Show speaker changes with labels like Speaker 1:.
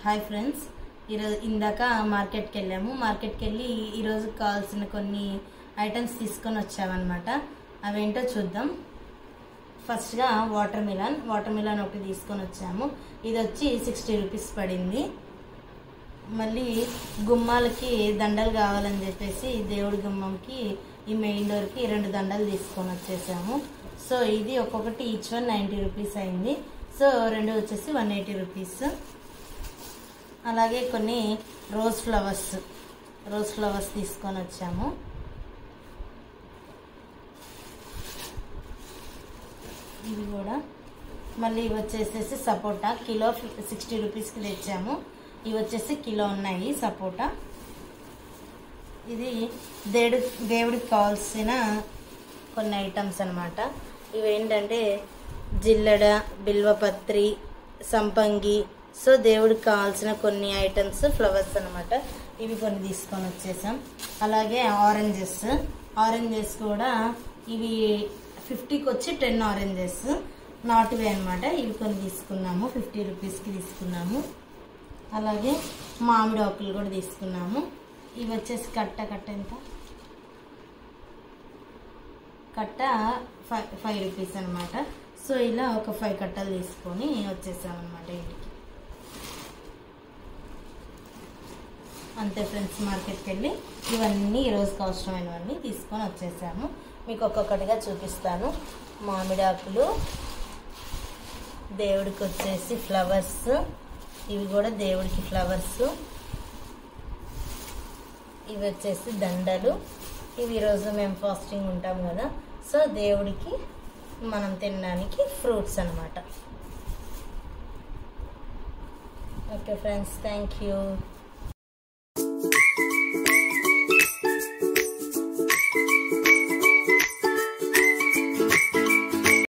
Speaker 1: hi friends ఈరోజు ఇందాక మార్కెట్కి వెళ్ళాము మార్కెట్కి వెళ్ళి ఈరోజు కావాల్సిన కొన్ని ఐటమ్స్ తీసుకొని వచ్చామన్నమాట అవేంటో చూద్దాం ఫస్ట్గా వాటర్ మిలన్ వాటర్ మిలన్ ఒకటి తీసుకొని వచ్చాము ఇది వచ్చి సిక్స్టీ రూపీస్ పడింది మళ్ళీ గుమ్మాలకి దండలు కావాలని చెప్పేసి దేవుడి గుమ్మంకి ఈ మెయిన్ డోర్కి రెండు దండలు తీసుకొని వచ్చేసాము సో ఇది ఒక్కొక్కటి ఈచ్ వన్ నైంటీ రూపీస్ అయింది సో రెండు వచ్చేసి వన్ ఎయిటీ రూపీస్ అలాగే కొన్ని రోజ్ ఫ్లవర్స్ రోజ్ ఫ్లవర్స్ తీసుకొని వచ్చాము ఇవి కూడా మళ్ళీ ఇవి వచ్చేసేసి సపోటా కిలో సిక్స్టీ రూపీస్కి తెచ్చాము ఇవి వచ్చేసి కిలో ఉన్నాయి సపోటా ఇది దేవుడి దేవుడికి కావాల్సిన కొన్ని ఐటమ్స్ అనమాట ఇవి ఏంటంటే జిల్లెడ బిల్వపత్రి సంపంగి సో దేవుడికి కావాల్సిన కొన్ని ఐటమ్స్ ఫ్లవర్స్ అనమాట ఇవి కొన్ని తీసుకొని వచ్చేసాం అలాగే ఆరెంజెస్ ఆరెంజెస్ కూడా ఇవి ఫిఫ్టీకి వచ్చి టెన్ ఆరెంజెస్ నాటువే అనమాట ఇవి కొన్ని తీసుకున్నాము ఫిఫ్టీ రూపీస్కి తీసుకున్నాము అలాగే మామిడి ఆకులు కూడా తీసుకున్నాము ఇవి వచ్చేసి కట్ట కట్ట ఎంత కట్ట ఫైవ్ ఫైవ్ రూపీస్ అనమాట సో ఇలా ఒక ఫైవ్ కట్టలు తీసుకొని వచ్చేసామన్నమాట ఇంటికి అంతే ఫ్రెండ్స్ మార్కెట్కి వెళ్ళి ఇవన్నీ ఈరోజుకి అవసరమైనవన్నీ తీసుకొని వచ్చేసాము మీకు ఒక్కొక్కటిగా చూపిస్తాను మామిడి ఆకులు దేవుడికి వచ్చేసి ఫ్లవర్స్ ఇవి కూడా దేవుడికి ఫ్లవర్స్ ఇవి వచ్చేసి దండలు ఇవి ఈరోజు మేము ఫాస్టింగ్ ఉంటాం కదా సో దేవుడికి మనం తినడానికి ఫ్రూట్స్ అనమాట ఓకే ఫ్రెండ్స్ థ్యాంక్ యూ